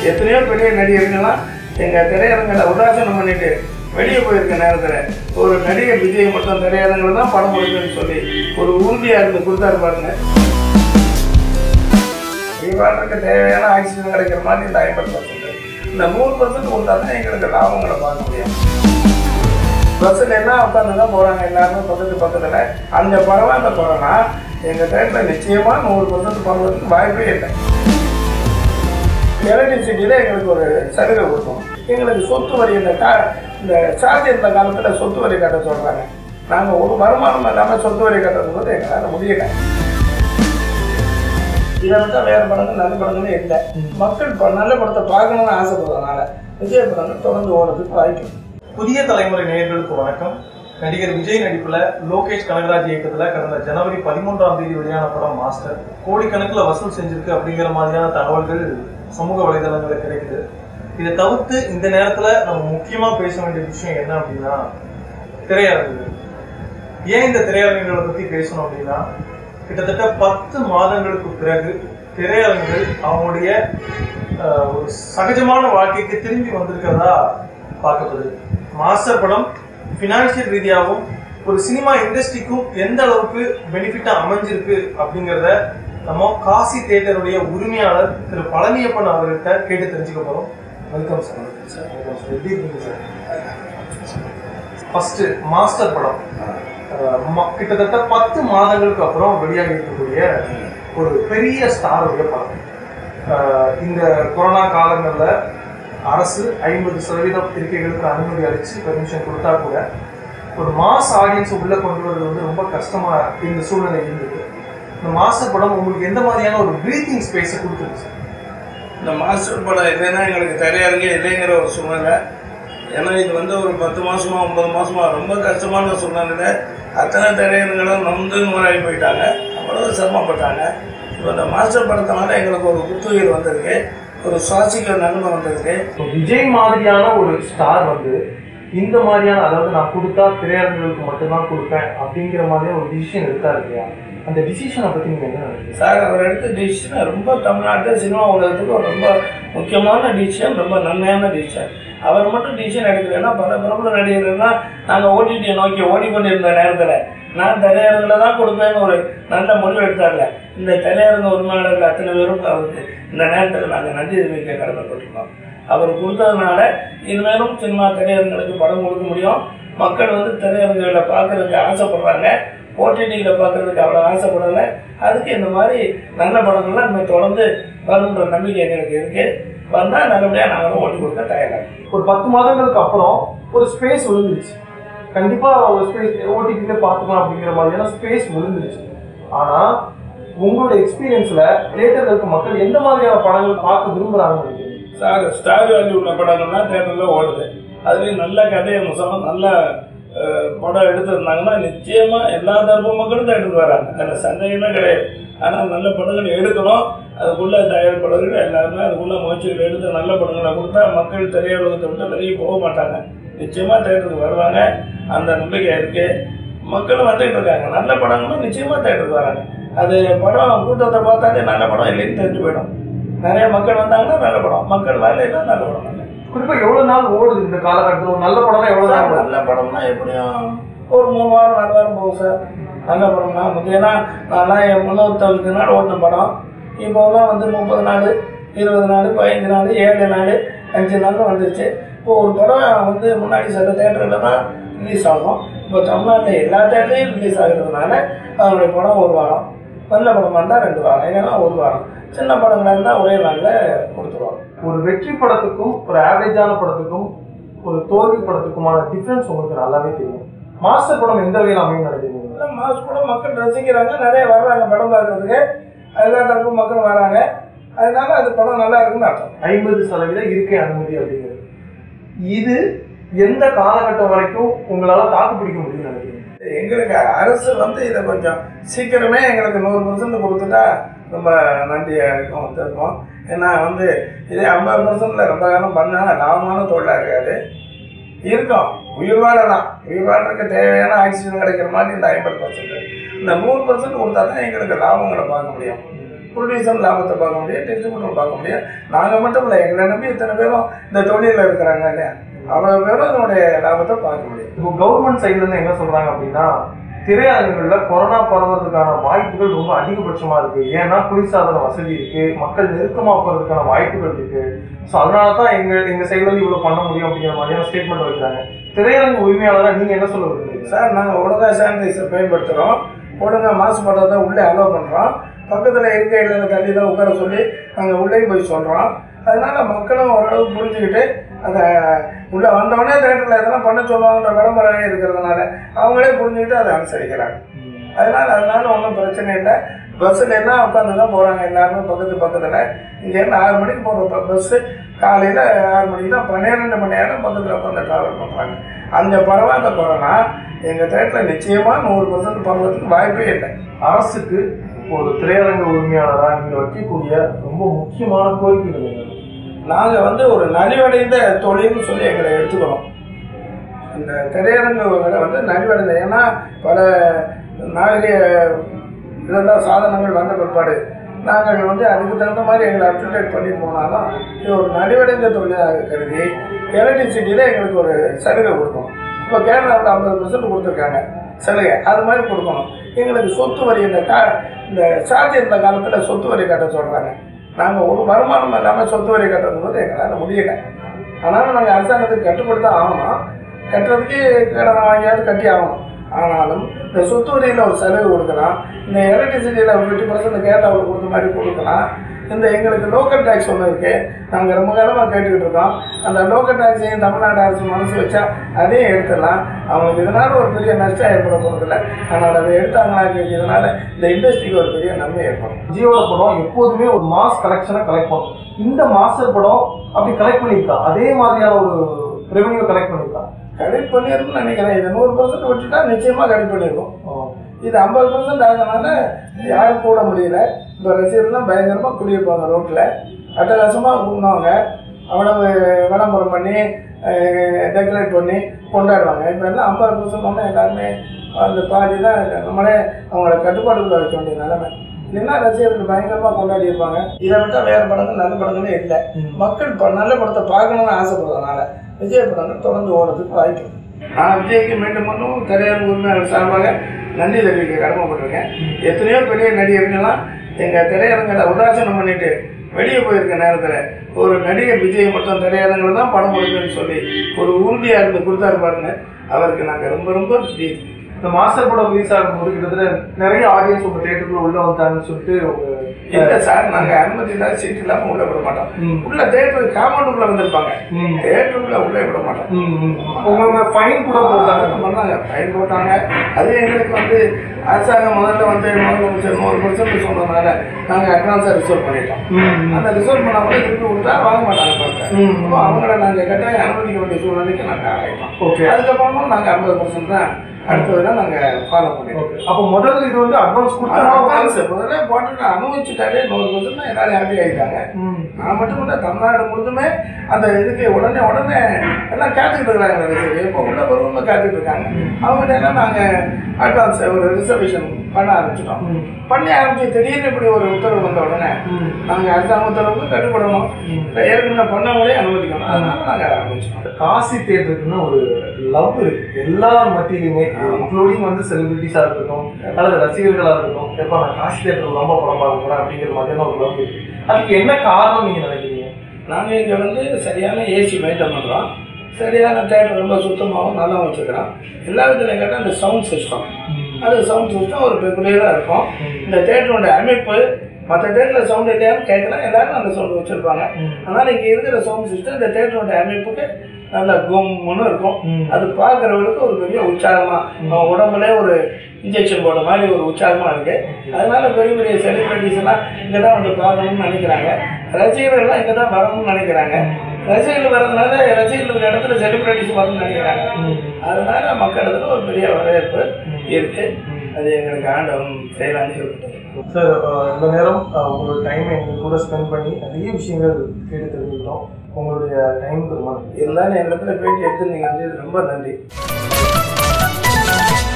எத்தனையோ பெரிய நடிகர்கள்லாம் எங்கள் திரையரங்களை உதாசனம் பண்ணிட்டு வெளியே போயிருக்க நேரத்தில் ஒரு நடிகர் விஜய் மட்டும் திரையரங்கில் தான் படம் கொடுக்குன்னு சொல்லி ஒரு உறுதியாக இருந்து கொடுத்தாரு பாருங்க தீபாவளிக்கு தேவையான ஆக்சிஜன் கிடைக்கிற மாதிரி இந்த ஐம்பது பர்சன்ட் இந்த நூறு பர்சன்ட் கொடுத்தா தான் எங்களுக்கு லாபங்களை பார்க்க முடியும் பஸ்ஸில் எல்லாம் உட்காந்து தான் போகிறாங்க எல்லாருமே பக்கத்து பக்கத்தில் அந்த பரவாயில்ல போகிறோன்னா எங்கள் டைமில் நிச்சயமாக நூறு பர்சன்ட் பண்ணுறதுக்கு வாய்ப்பே இல்லை எலக்ட்ரிசிட்டியில் எங்களுக்கு ஒரு சலுகை கொடுக்கும் எங்களுக்கு சொத்து வரி இந்த கா இந்த சார்ஜ் இருந்த காலத்தில் சொத்து வரி கட்ட சொல்கிறாங்க நாங்கள் ஒரு வருமானம் இல்லாமல் சொத்து வரி கட்டுறது போது எங்களால் முடியல இதை விட்டா வேறு படங்கள் நல்ல படங்களே இல்லை மக்கள் இப்போ நல்ல படத்தை பார்க்கணும்னு ஆசைப்படுறதுனால விஜய் படங்கள் தொடர்ந்து ஓடுறதுக்கு வாய்ப்பு இருக்கு. புதிய தலைமுறை நேயர்களுக்கு வணக்கம் நடிகர் விஜய் நடிப்புல லோகேஷ் கனகராஜ் இயக்கத்துல கடந்த ஜனவரி பதிமூன்றாம் தேதி வெளியான படம் மாஸ்டர் கோடிக்கணக்கில் வசூல் செஞ்சிருக்கு அப்படிங்கிற மாதிரியான தகவல்கள் சமூக வலைதளங்கள்ல கிடைக்குது இதை தவிர்த்து இந்த நேரத்துல நம்ம முக்கியமா பேச வேண்டிய விஷயம் என்ன அப்படின்னா திரையரங்குகள் ஏன் இந்த திரையரங்குகளை பத்தி பேசணும் அப்படின்னா கிட்டத்தட்ட பத்து மாதங்களுக்கு பிறகு திரையரங்குகள் அவங்களுடைய அஹ், ஒரு சகஜமான வாழ்க்கைக்கு திரும்பி வந்திருக்கிறதா பார்க்கப்படுது மாஸ்டர் படம் பினான்சியல் ரீதியாகவும் ஒரு சினிமா இண்டஸ்ட்ரிக்கும் எந்த அளவுக்கு பெனிஃபிட்டா அமைஞ்சிருக்கு அப்படிங்கிறத நம்ம காசி தியேட்டருடைய உரிமையாளர் திரு பழனியப்பன் அவர்கிட்ட கேட்டு தெரிஞ்சுக்க போறோம் வெல்கம் சார் வெல்கம் சார் எப்படி இருக்கீங்க சார் ஃபர்ஸ்ட் மாஸ்டர் படம் அஹ், ம- கிட்டத்தட்ட பத்து மாதங்களுக்கு அப்புறம் வெளியாகி இருக்கக்கூடிய ஒரு பெரிய ஸ்டாருடைய படம் அஹ், இந்த கொரோனா காலங்கள்ல அரசு ஐம்பது சதவீதம் இருக்கைகளுக்கு அனுமதி அளிச்சு பெர்மிஷன் கொடுத்தா கூட ஒரு மாஸ் ஆடியன்ஸ் உள்ள கொண்டு வரது வந்து ரொம்ப கஷ்டமா இந்த சூழ்நிலை இருந்தது இந்த மாஸ்டர் படம் உங்களுக்கு எந்த மாதிரியான ஒரு பிரீத்திங் ஸ்பேஸை கொடுத்துருக்கு சார் இந்த மாஸ்டர் படம் இல்லைன்னா எங்களுக்கு திரையரங்கே இல்லைங்கிற ஒரு சூழ்நிலை ஏன்னா இது வந்து ஒரு பத்து மாசமா ஒன்பது மாசமா ரொம்ப கஷ்டமான சூழ்நிலை அத்தனை திரையரங்களும் நொந்து நூறாகி போயிட்டாங்க அவ்வளோ சிரமப்பட்டாங்க இப்போ இந்த மாஸ்டர் படத்தினால எங்களுக்கு ஒரு புத்துயிர் வந்திருக்கு ஒரு சுவாசிக்கிற நன்மை வந்திருக்கு இப்போ விஜய் மாதிரியான ஒரு ஸ்டார் வந்து இந்த மாதிரியான அதாவது நான் கொடுத்தா திரையரங்குகளுக்கு மட்டும்தான் கொடுப்பேன் அப்படிங்கிற மாதிரியான ஒரு டிசிஷன் எடுத்தாரு இல்லையா அந்த டிசிஷனை பத்தி நீங்க என்ன நினைக்கிறீங்க சார் அவர் எடுத்த டிசிஷன் ரொம்ப தமிழ்நாட்டு சினிமா உலகத்துக்கு ஒரு ரொம்ப முக்கியமான டிசிஷன் ரொம்ப நன்மையான டிசிஷன் அவர் மட்டும் டிசிஷன் எடுக்கலைன்னா பல பிரபல நடிகர்கள்லாம் நாங்கள் ஓடிடியை நோக்கி ஓடிக்கொண்டிருந்த நேரத்தில் நான் திரையரங்கில் தான் கொடுப்பேன்னு ஒரு நல்ல முடிவு எடுத்தார்ல இந்த திரையரங்க உரிமையாளர்கள் அத்தனை பேரும் அவருக்கு இந்த நேரத்தில் நாங்கள் நன்றி தெரிவிக்க கடமைப்பட்டிருக்கோம் அவர் கொடுத்ததுனால இனிமேலும் சினிமா திரையரங்களுக்கு படம் கொடுக்க முடியும் மக்கள் வந்து திரையரங்குகளை பார்க்கறதுக்கு ஆசைப்படுறாங்க ஓடிடியில் பார்க்கறதுக்கு அவ்வளோ ஆசைப்படலை அதுக்கு இந்த மாதிரி நல்ல படங்கள்லாம் நம்ம தொடர்ந்து வரும்ன்ற நம்பிக்கை எங்களுக்கு இருக்கு வந்தால் நல்லபடியாக நாங்களும் ஓட்டி கொடுக்க தயாராக ஒரு பத்து மாதங்களுக்கு அப்புறம் ஒரு ஸ்பேஸ் விழுந்துருச்சு கண்டிப்பா ஒரு ஸ்பேஸ் ஓடிடில பார்த்துக்கலாம் அப்படிங்கிற மாதிரியான ஸ்பேஸ் விழுந்துருச்சு ஆனா உங்களோட எக்ஸ்பீரியன்ஸ்ல தியேட்டர்ல இருக்க மக்கள் எந்த மாதிரியான படங்கள் பார்க்க விரும்புறாங்கன்னு நினைக்கிறீங்க சார் ஸ்டார் வேல்யூ உள்ள படங்கள்லாம் தேட்டரில் ஓடுது அதுலேயும் நல்ல கதை அம்சம் நல்ல அஹ், படம் எடுத்திருந்தாங்கன்னா நிச்சயமாக எல்லா தரப்பு மக்களும் தேட்டருக்கு வராங்க அதில் சந்தேகமே கிடையாது ஆனால் நல்ல படங்கள் எடுக்கணும் அதுக்குள்ள தயாரிப்பாளர்கள் எல்லாருமே அதுக்குள்ள முயற்சிகள் எடுத்து நல்ல படங்களை கொடுத்தா மக்கள் திரையுலகத்தை விட்டு வெளியே போக மாட்டாங்க நிச்சயமாக தேட்டருக்கு வருவாங்க அந்த நம்பிக்கை இருக்கு மக்களும் வந்துட்டு இருக்காங்க நல்ல படங்களும் நிச்சயமாக தேட்டருக்கு வராங்க அது படம் கூட்டத்தை பார்த்தாலே நல்ல படம் இல்லைன்னு தெரிஞ்சு போயிடும் நிறைய மக்கள் வந்தாங்கன்னா நல்ல படம் மக்கள் வரலைன்னா நல்ல படம் இல்லை குறிப்பா எவ்வளவு நாள் ஓடுது இந்த காலகட்டத்தில் ஒரு நல்ல படம்னா எவ்வளவு நாள் ஓடுது நல்ல படம்னா எப்படியும் ஒரு மூணு வாரம் நாலு வாரம் போகும் சார் நல்ல படம்னா முக்கியம்னா நான்லாம் என் முன்னூற்றஞ்சு நாள் ஓட்டின படம் இப்போலாம் வந்து முப்பது நாள் இருபது நாள் பதினஞ்சு நாள் ஏழு நாள் அஞ்சு நாள் வந்துருச்சு இப்போ ஒரு படம் வந்து முன்னாடி சில தேட்டரில் தான் ரிலீஸ் ஆகும் இப்போ தமிழ்நாட்டில் எல்லா தேட்டர்லையும் ரிலீஸ் ஆகுறதுனால அதனுடைய படம் ஒரு வாரம் நல்ல படமாக இருந்தால் ரெண்டு வாரம் இல்லைன்னா ஒரு வாரம் சின்ன படங்களாக இருந்தால் ஒரே நாளில் கொடுத்துருவாங்க ஒரு வெற்றி படத்துக்கும் ஒரு ஆவரேஜான படத்துக்கும் ஒரு தோல்வி படத்துக்குமான டிஃபரன்ஸ் உங்களுக்கு நல்லாவே தெரியும் மாஸ்டர் படம் எந்த வகையில் அமையும் நினைக்கிறீங்க எல்லாம் மாஸ் கூட மக்கள் ரசிக்கிறாங்க நிறைய வர்றாங்க படம் பார்க்கறதுக்கு எல்லா தரப்பும் மக்கள் வராங்க அதனால அது படம் நல்லா இருக்குன்னு அர்த்தம் ஐம்பது சதவீத இருக்கை அனுமதி அப்படிங்கிறது இது எந்த காலகட்டம் வரைக்கும் உங்களால தாக்கு பிடிக்க முடியும்னு நினைக்கிறீங்க எங்களுக்கு அரசு வந்து இதை கொஞ்சம் சீக்கிரமே எங்களுக்கு நூறு பர்சன்ட் கொடுத்துட்டா ரொம்ப நன்றியாக இருக்கும் இருக்கும் ஏன்னா வந்து இதே ஐம்பது பர்சன்ட்ல ரொம்ப காலம் பண்ணால் லாபமான தொழிலாக இருக்காது இருக்கும் உயிர் வாழலாம் உயிர் வாழ்றதுக்கு தேவையான ஆக்சிஜன் கிடைக்கிற மாதிரி இந்த ஐம்பது பர்சன்ட் இந்த நூறு பர்சன்ட் கொடுத்தா தான் எங்களுக்கு லாபங்களை பார்க்க முடியும் ப்ரொடியூசர் லாபத்தை பார்க்க முடியும் டிஸ்ட்ரிபியூட்டர் பார்க்க முடியும் நாங்கள் மட்டும் இல்லை எங்களை நம்பி இத்தனை பேரும் இந்த தொழிலில் இருக்கிறாங்க இல்லையா அவ்வளோ பேரும் இதனுடைய லாபத்தை பார்க்க முடியும் இப்போ கவர்மெண்ட் சைடுல இருந்து என்ன சொல்றாங்க அப்படின்னா திரையரங்குகள்ல கொரோனா பரவுறதுக்கான வாய்ப்புகள் ரொம்ப அதிகபட்சமா இருக்கு ஏன்னா குளிர்சாதன வசதி இருக்கு மக்கள் நெருக்கமா போறதுக்கான வாய்ப்புகள் இருக்கு ஸோ அதனால தான் எங்க எங்க சைடுல இருந்து இவ்வளவு பண்ண முடியும் அப்படிங்கிற மாதிரியான ஸ்டேட்மெண்ட் வைக்கிறாங்க திரையரங்கு உரிமையாளராக நீங்க என்ன சொல்ல விரும்புறீங்க சார் நாங்கள் ஒழுங்காக சானிடைசர் பயன்படுத்துகிறோம் ஒழுங்காக மாசுபடுறதை உள்ளே அலோவ் பண்ணுறோம் பக்கத்தில் இருக்க இடத்துல தள்ளி தான் உட்கார சொல்லி நாங்கள் உள்ளே போய் சொல்கிறோம் அதனால மக்களும் ஓரளவு புரிஞ்சுக்கிட்டு அதை உள்ளே வந்தவொடனே தேட்டரில் எதனா பண்ண சொல்லுவாங்கன்ற விளம்பரம் இருக்கிறதுனால அவங்களே புரிஞ்சுக்கிட்டு அதை அனுசரிக்கிறாங்க அதனால அதனால ஒன்றும் பிரச்சனை இல்லை பஸ்ஸில் எல்லாம் உட்காந்து தான் போகிறாங்க எல்லாருமே பக்கத்து பக்கத்தில் இங்கேருந்து ஆறு மணிக்கு போகிற பஸ்ஸு காலையில் ஆறு மணிக்கு தான் பன்னிரெண்டு மணி நேரம் பக்கத்தில் உட்காந்து ட்ராவல் பண்ணுறாங்க அந்த பரவாயில்ல கொரோனா எங்கள் தேட்டரில் நிச்சயமாக நூறு பர்சன்ட் பரவதுக்கு வாய்ப்பே இல்லை அரசுக்கு ஒரு திரையரங்கு உரிமையாளரா நீங்க வைக்கக்கூடிய ரொம்ப முக்கியமான கோரிக்கைகள் என்ன நாங்கள் வந்து ஒரு நலிவடைந்த தொழில்னு சொல்லி எங்களை எடுத்துக்கிறோம் இந்த திரையரங்குகளை வந்து நலிவடைந்த ஏன்னா பல நாகரிக இதெல்லாம் சாதனங்கள் வந்த பிற்பாடு நாங்கள் வந்து அதுக்கு தகுந்த மாதிரி எங்களை அப்டேட் பண்ணி போனாலும் இது ஒரு நலிவடைந்த தொழிலாக கருதி எலக்ட்ரிசிட்டியில் எங்களுக்கு ஒரு சலுகை கொடுக்கணும் இப்போ கேரளாவில் ஐம்பது பர்சன்ட் கொடுத்துருக்காங்க சலுகை அது மாதிரி கொடுக்கணும் எங்களுக்கு சொத்து வரி இந்த கா இந்த சார்ஜ் இருந்த காலத்தில் சொத்து வரி கட்ட சொல்கிறாங்க நாங்கள் ஒரு வருமானம் இல்லாமல் சொத்து வரி கட்டுறது போது எங்களால் முடியல அதனால் நாங்கள் அரசாங்கத்துக்கு கட்டுப்பட்டு தான் ஆகணும் கட்டுறதுக்கு கடனை வாங்கியாவது கட்டி ஆகணும் ஆனாலும் இந்த சொத்து வரியில் ஒரு சலுகை கொடுக்கலாம் இந்த எலக்ட்ரிசிட்டியில் ஒரு ஃபிஃப்டி பர்சன்ட் கேரளாவில் கொடுத்த மாதிரி கொடுக்கலாம் இந்த எங்களுக்கு லோக்கல் டேக்ஸ் ஒன்று இருக்குது நாங்கள் ரொம்ப காலமாக கேட்டுக்கிட்டு இருக்கோம் அந்த லோக்கல் டேக்ஸையும் தமிழ்நாடு அரசு மனசு வச்சா அதையும் எடுத்துடலாம் அவங்களுக்கு இதனால் ஒரு பெரிய நஷ்டம் ஏற்பட போகிறதில்ல ஆனால் அதை எடுத்தாங்கன்னா இதனால் இந்த இண்டஸ்ட்ரிக்கு ஒரு பெரிய நன்மை ஏற்படும் விஜயோட படம் எப்போதுமே ஒரு மாஸ் கலெக்ஷனை கலெக்ட் பண்ணும் இந்த மாஸ்டர் படம் அப்படி கலெக்ட் பண்ணியிருக்கா அதே மாதிரியான ஒரு ரெவன்யூ கலெக்ட் பண்ணியிருக்கா கரெக்ட் பண்ணியிருக்குன்னு நினைக்கிறேன் இதை நூறு பர்சன்ட் விட்டுட்டா நிச்சயமாக கரெக்ட் பண்ணியிருக்கோம் இது ஐம்பது பர்சன்ட் ஆகிறனால யாரும் கூட முடியல இப்போ ரசிகர்லாம் பயங்கரமாக குடியிருப்பாங்க ரோட்டில் அட்டகாசமாக கூப்பிடுவாங்க அவ்வளவு விளம்பரம் பண்ணி டெக்கரேட் பண்ணி கொண்டாடுவாங்க இப்போ எல்லாம் ஐம்பது பர்சன்ட் ஒன்று எல்லாருமே அந்த பாதி தான் நம்மளே அவங்கள கட்டுப்பாடுக்குள்ள வைக்க வேண்டிய நிலைமை இல்லைன்னா ரசிகர்கள் பயங்கரமாக கொண்டாடி இருப்பாங்க இதை விட்டால் வேறு படங்கள் நல்ல படங்களே இல்லை மக்கள் இப்போ நல்ல படத்தை பார்க்கணும்னு ஆசைப்படுறதுனால விஜய் படங்கள் தொடர்ந்து ஓடுறதுக்கு வாய்ப்பு இருக்கு. நான் விஜய்க்கு மீண்டும் மீண்டும் திரையரங்கு உரிமையாளர் சார்பாக நன்றி தெரிவிக்க கடமைப்பட்டிருக்கேன் எத்தனையோ பெரிய நடிகர்கள்லாம் எங்கள் திரையரங்களை உதாசனம் பண்ணிட்டு வெளியே போயிருக்க நேரத்தில் ஒரு நடிகர் விஜய் மட்டும் திரையரங்கில் தான் படம் கொடுப்பேன்னு சொல்லி ஒரு உறுதியாக இருந்து கொடுத்தாரு பாருங்க அவருக்கு நாங்கள் ரொம்ப ரொம்ப நன்றி இந்த மாஸ்டர் படம் ரிலீஸ் ஆகும்போது கிட்டத்தட்ட நிறைய ஆடியன்ஸ் உங்க தேட்டருக்குள்ள உள்ள வந்தாங்கன்னு சொல்லிட்டு உங்க இல்லை சார் நாங்கள் அனுமதி இல்லாத சீட் இல்லாமல் உள்ளே விட மாட்டோம் ம். உள்ள தேட்டர் காம்பவுண்டுக்குள்ளே வந்திருப்பாங்க ம். தேட்டருக்குள்ளே உள்ளே விட மாட்டோம் ம், ம். உங்க ஃபைன் கூட போட்டாங்க பண்ணாங்க ஃபைன் போட்டாங்க அது எங்களுக்கு வந்து அரசாங்கம் முதல்ல வந்து முதலமைச்சர் நூறு பர்சன்ட் சொன்னதுனால நாங்கள் அட்வான்ஸாக ரிசர்வ் பண்ணிட்டோம் ம், ம். அந்த ரிசர்வ் பண்ணால் கூட திருப்பி கொடுத்தா வாங்க மாட்டாங்க பணத்தை ம். அப்போ அவங்கள நாங்கள் கட்டாயம் அனுமதிக்க வேண்டிய சூழ்நிலைக்கு நாங்கள் ஆகிட்டோம் ஓகே அதுக்கப்புறமும் நாங்கள் ஐம்பது பர்சன்ட் தான் அடுத்ததுல நாங்கள் ஃபாலோ பண்ணிட்டோம் ஓகே அப்போ முதல்ல இது வந்து அட்வான்ஸ் கொடுத்தா அட்வான்ஸ் முதல்ல போட்டு அனுபவிச்சுட்டாலே நூறு பர்சன்ட் எல்லாரும் ஹாப்பி ஆகிட்டாங்க ம். நான் மட்டும் இல்லை தமிழ்நாடு முழுதுமே அந்த இதுக்கு உடனே உடனே எல்லாம் காத்துக்கிட்டு இருக்கிறாங்க அந்த ரசிகர்கள் இப்போ உள்ள வருவங்க காத்துக்கிட்டு இருக்காங்க அவங்ககிட்ட எல்லாம் நாங்கள் அட்வான்ஸ் ஒரு ரிசர்வேஷன் பண்ண ஆரம்பிச்சிட்டோம் ம். பண்ணி ஆரம்பிச்சு திடீர்னு இப்படி ஒரு உத்தரவு வந்த உடனே ம். நாங்கள் அரசாங்க உத்தரவுக்கு கட்டுப்படணும் இல்லை ஏற்கனவே பண்ணவங்களே அனுமதிக்கணும் அதனால நாங்கள் ஆரம்பிச்சிட்டோம் காசி தேட்டருக்குன்னு ஒரு லவ் இருக்கு எல்லா மத்தியிலுமே இன்க்ளூடிங் வந்து செலிபிரிட்டிஸா இருக்கட்டும் அல்லது ரசிகர்களா இருக்கட்டும் எப்ப நான் காசி தேட்டர் ரொம்ப படம் பார்க்க போறேன் அப்படிங்கிற மாதிரியான ஒரு லவ் இருக்கு அதுக்கு என்ன காரணம் நீங்க நினைக்கிறீங்க நாங்கள் இங்கே வந்து சரியான ஏசி மெயின்டைன் பண்ணுறோம் சரியான தேட்டர் ரொம்ப சுத்தமாகவும் நல்லா வச்சுக்கிறோம் எல்லா விதத்துலையும் கேட்டால் அந்த சவுண்ட் சிஸ்டம் அது சவுண்ட் சிஸ்டம் ஒரு பெக்குலியராக இருக்கும் இந்த தேட்டரோட அமைப்பு மற்ற தேட்டரில் சவுண்ட் இல்லையான்னு கேட்கலாம் எல்லாரும் அந்த சவுண்ட் வச்சுருப்பாங்க அதனால் இங்கே இருக்கிற சவுண்ட் சிஸ்டம் இந்த தேட்டரோட அமைப்புக்கு நல்ல கும்முன்னு இருக்கும் ம். அது பார்க்குறவங்களுக்கு ஒரு பெரிய உற்சாகமாக அவன் உடம்புலே ஒரு இன்ஜெக்ஷன் போட்ட மாதிரி ஒரு உற்சாகமாக இருக்கு அதனால பெரிய பெரிய செலிபிரிட்டிஸ் எல்லாம் இங்கே தான் வந்து பார்க்கணும்னு நினைக்கிறாங்க ரசிகர்கள்லாம் இங்கே தான் வரணும்னு நினைக்கிறாங்க ரசிகர்கள் வரதுனால ரசிகர்கள் ஒரு இடத்துல செலிபிரிட்டிஸ் வரணும்னு நினைக்கிறாங்க அதனால மக்களிடத்துல ஒரு பெரிய வரவேற்பு இருக்கு அது எங்களுக்கு ஆண்டவன் செயலாண்டி விட்டது சார் இந்த நேரம் அஹ், உங்களோட டைம் எங்க கூட ஸ்பெண்ட் பண்ணி நிறைய விஷயங்கள் கேட்டு தெரிஞ்சுக்கிட்டோம் உங்களுடைய டைமுக்கு ரொம்ப நன்றி இருந்தாலும் என் இடத்துல பேட்டி எடுத்து நீங்கள் வந்து ரொம்ப நன்றி